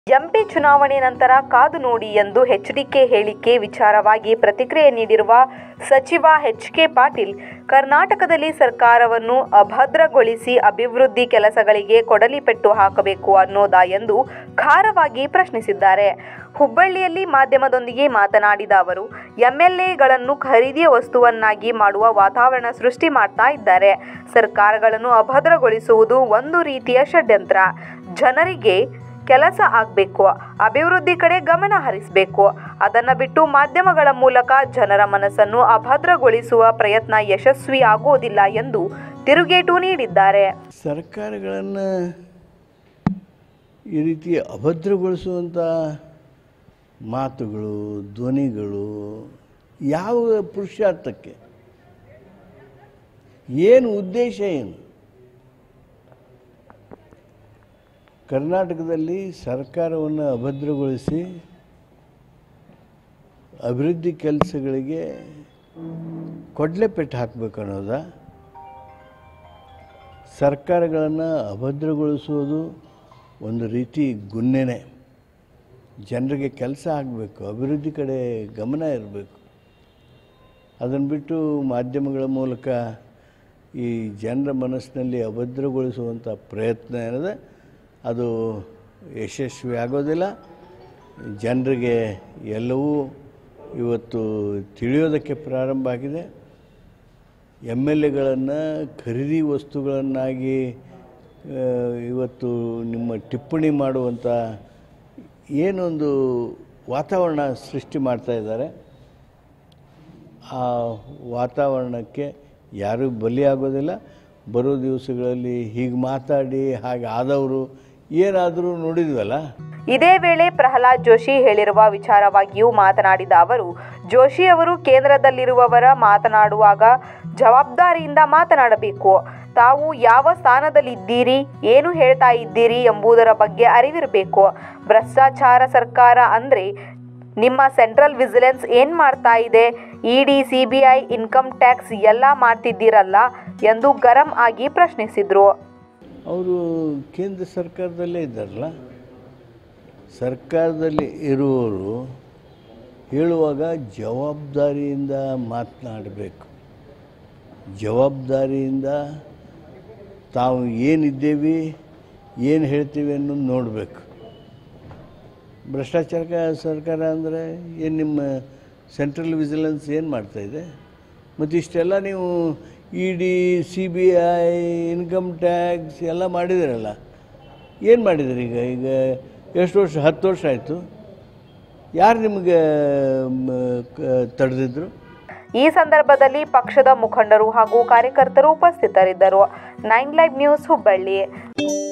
MP ಚುನಾವಣೆ ನಂತರ ಕಾದು ನೋಡಿ ಎಂದು ಎಚ್ಡಿಕೆ ಹೇಳಿಕೆ ವಿಚಾರವಾಗಿ ಪ್ರತಿಕ್ರಿಯೆ ನೀಡಿರುವ ಸಚಿವ ಎಚ್ ಕೆ ಪಾಟೀಲ್ ಕರ್ನಾಟಕದಲ್ಲಿ ಸರ್ಕಾರವನ್ನು ಅಭದ್ರಗೊಳಿಸಿ ಅಭಿವೃದ್ಧಿ ಕೆಲಸಗಳಿಗೆ ಕೊಡಲಿ ಪೆಟ್ಟು ಹಾಕಬೇಕು ಅನ್ನೋದಾ ಎಂದು ಖಾರವಾಗಿ ಪ್ರಶ್ನಿಸಿದ್ದಾರೆ ಹುಬ್ಬಳ್ಳಿಯಲ್ಲಿ ಮಾಧ್ಯಮದೊಂದಿಗೆ ಮಾತನಾಡಿದ ಅವರು ಎಂಎಲ್ಎಗಳನ್ನು ಖರೀದಿಯ ವಸ್ತುವನ್ನಾಗಿ ಮಾಡುವ ವಾತಾವರಣ ಸೃಷ್ಟಿ ಮಾಡ್ತಾ ಇದ್ದಾರೆ ಸರ್ಕಾರಗಳನ್ನು ಅಭದ್ರಗೊಳಿಸುವುದು ಒಂದು ರೀತಿಯ ಷಡ್ಯಂತ್ರ ಜನರಿಗೆ ಕೆಲಸ ಆಗಬೇಕು ಅಭಿವೃದ್ಧಿ ಕಡೆ ಗಮನ ಹರಿಸಬೇಕು ಅದನ್ನು ಬಿಟ್ಟು ಮಾಧ್ಯಮಗಳ ಮೂಲಕ ಜನರ ಮನಸ್ಸನ್ನು ಅಭದ್ರಗೊಳಿಸುವ ಪ್ರಯತ್ನ ಯಶಸ್ವಿ ಆಗುವುದಿಲ್ಲ ಎಂದು ತಿರುಗೇಟು ನೀಡಿದ್ದಾರೆ ಸರ್ಕಾರಗಳನ್ನು ಈ ರೀತಿ ಅಭದ್ರಗೊಳಿಸುವಂಥ ಮಾತುಗಳು ಧ್ವನಿಗಳು ಯಾವ ಪುರುಷಾರ್ಥಕ್ಕೆ ಏನು ಉದ್ದೇಶ ಏನು ಕರ್ನಾಟಕದಲ್ಲಿ ಸರ್ಕಾರವನ್ನು ಅಭದ್ರಗೊಳಿಸಿ ಅಭಿವೃದ್ಧಿ ಕೆಲಸಗಳಿಗೆ ಕೊಡ್ಲೆ ಪೆಟ್ಟು ಹಾಕಬೇಕು ಅನ್ನೋದ ಸರ್ಕಾರಗಳನ್ನು ಅಭದ್ರಗೊಳಿಸುವುದು ಒಂದು ರೀತಿ ಗುನ್ನೆನೆ ಜನರಿಗೆ ಕೆಲಸ ಆಗಬೇಕು ಅಭಿವೃದ್ಧಿ ಕಡೆ ಗಮನ ಇರಬೇಕು ಅದನ್ನು ಬಿಟ್ಟು ಮಾಧ್ಯಮಗಳ ಮೂಲಕ ಈ ಜನರ ಮನಸ್ಸಿನಲ್ಲಿ ಅಭದ್ರಗೊಳಿಸುವಂಥ ಪ್ರಯತ್ನ ಏನಿದೆ ಅದು ಯಶಸ್ವಿ ಆಗೋದಿಲ್ಲ ಜನರಿಗೆ ಎಲ್ಲವೂ ಇವತ್ತು ತಿಳಿಯೋದಕ್ಕೆ ಪ್ರಾರಂಭ ಆಗಿದೆ ಎಮ್ ಎಲ್ ಎಗಳನ್ನು ಖರೀದಿ ವಸ್ತುಗಳನ್ನಾಗಿ ಆ, ಇವತ್ತು ನಿಮ್ಮ ಟಿಪ್ಪಣಿ ಮಾಡುವಂಥ ಏನೊಂದು ವಾತಾವರಣ ಸೃಷ್ಟಿ ಮಾಡ್ತಾ ಇದ್ದಾರೆ ಆ ವಾತಾವರಣಕ್ಕೆ ಯಾರೂ ಬಲಿಯಾಗೋದಿಲ್ಲ ಬರೋ ದಿವಸಗಳಲ್ಲಿ ಹೀಗೆ ಮಾತಾಡಿ ಹಾಗೆ ಆದವರು ಏನಾದರೂ ನೋಡಿದ್ವಲ್ಲ ಇದೇ ವೇಳೆ ಪ್ರಹ್ಲಾದ್ ಜೋಶಿ ಹೇಳಿರುವ ವಿಚಾರವಾಗಿಯೂ ಮಾತನಾಡಿದ ಅವರು ಜೋಶಿ ಅವರು ಕೇಂದ್ರದಲ್ಲಿರುವವರ ಮಾತನಾಡುವಾಗ ಜವಾಬ್ದಾರಿಯಿಂದ ಮಾತನಾಡಬೇಕು ತಾವು ಯಾವ ಸ್ಥಾನದಲ್ಲಿದ್ದೀರಿ ಏನು ಹೇಳ್ತಾ ಇದ್ದೀರಿ ಎಂಬುದರ ಬಗ್ಗೆ ಅರಿವಿರಬೇಕು ಭ್ರಷ್ಟಾಚಾರ ಸರ್ಕಾರ ಅಂದರೆ ನಿಮ್ಮ ಸೆಂಟ್ರಲ್ ವಿಜಿಲೆನ್ಸ್ ಏನು ಮಾಡ್ತಾ ಇದೆ ED C B I income tax ಎಲ್ಲ ಮಾಡ್ತಿದ್ದೀರಲ್ಲ ಎಂದು ಗರಂ ಆಗಿ ಪ್ರಶ್ನಿಸಿದರು ಅವರು ಕೇಂದ್ರ ಸರ್ಕಾರದಲ್ಲೇ ಇದ್ದಾರಲ್ಲ ಸರ್ಕಾರದಲ್ಲಿ ಇರುವವರು ಹೇಳುವಾಗ ಜವಾಬ್ದಾರಿಯಿಂದ ಮಾತನಾಡಬೇಕು ಜವಾಬ್ದಾರಿಯಿಂದ ತಾವು ಏನಿದ್ದೇವೆ ಏನು ಹೇಳ್ತೀವಿ ಅನ್ನೋದು ನೋಡಬೇಕು ಭ್ರಷ್ಟಾಚಾರ ಸರ್ಕಾರ ಅಂದರೆ ಏನು ನಿಮ್ಮ ಸೆಂಟ್ರಲ್ ವಿಜಿಲೆನ್ಸ್ ಏನು ಮಾಡ್ತಾಯಿದೆ ಮತ್ತು ಇಷ್ಟೆಲ್ಲ ನೀವು E D C B I income tax ಎಲ್ಲ ಮಾಡಿದಿರಲ್ಲ ಏನು ಮಾಡಿದಿರಿ ಈಗ ಈಗ ಎಷ್ಟು ವರ್ಷ ಹತ್ತು ವರ್ಷ ಆಯಿತು ಯಾರು ನಿಮಗೆ ತಡೆದಿದ್ರು ಈ ಸಂದರ್ಭದಲ್ಲಿ ಪಕ್ಷದ ಮುಖಂಡರು ಹಾಗೂ ಕಾರ್ಯಕರ್ತರು ಉಪಸ್ಥಿತರಿದ್ದರು ನೈನ್ ಲೈವ್ ನ್ಯೂಸ್ ಹುಬ್ಬಳ್ಳಿ